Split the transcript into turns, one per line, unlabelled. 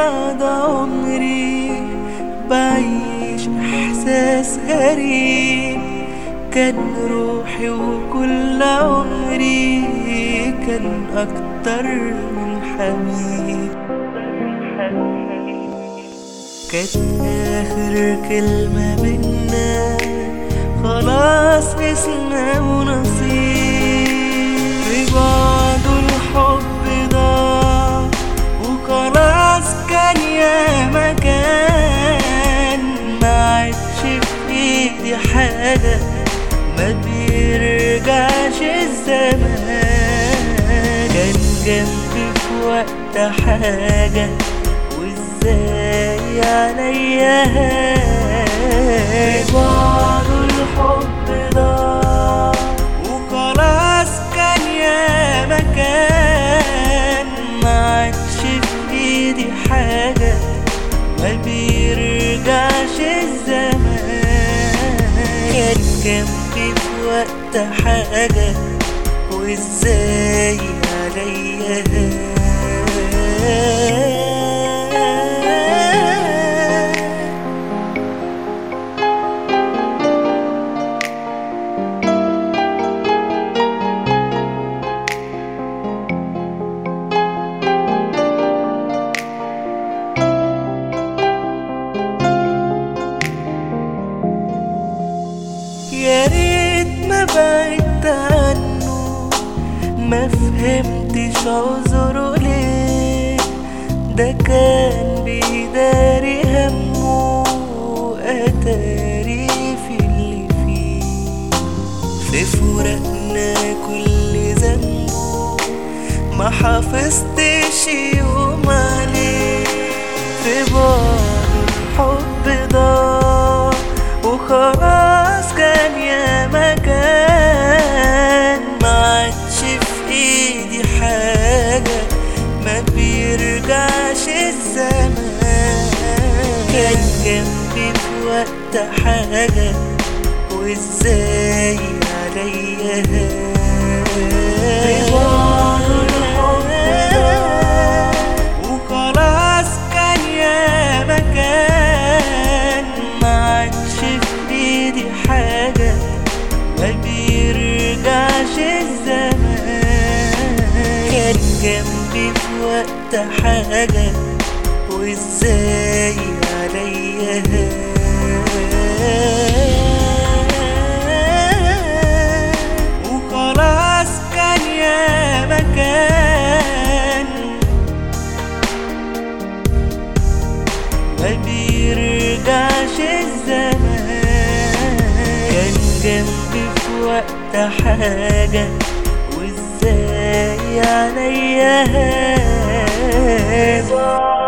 بعد عمري بعيش إحساس غريب كان روحي وكل عمري كان أكتر من حبيب كانت آخر كلمة بينا خلاص اسمها ونصيب في بعضه الحب ضاع وخلاص كان يا مكان ما عادش في ايدي حاجة ما بيرجعش الزمان كان جنبي في وقت حاجة وازاي عليا بعضه الحب ضاع وخلاص كان يا مكان ما عادش في ايدي حاجة ما بيرجعش الزمان كان جنبي في وقت حاجة وازاي عليا يا ريت ما بعدت عنه ما فهمتش عذره ليه ده كان بيداري همه واتاري في اللي فيه في فراقنا كل ذنبه ما حافظتش يوم عليه في بعض الحب ضاع وخلاص كان يا مكان ما عادش في ايدي حاجة ما بيرجعش الزمان كان جنبي في وقت حاجة وازاي عليا وخلاص كان يا مكان ما عادش في ايدي حاجة ما بيرجعش الزمان كان جنبي في وقت حاجة وازاي عليا وخلاص كان يا مكان ما بيرجعش الزمان كان جنبي في وقت حاجة وازاي عليا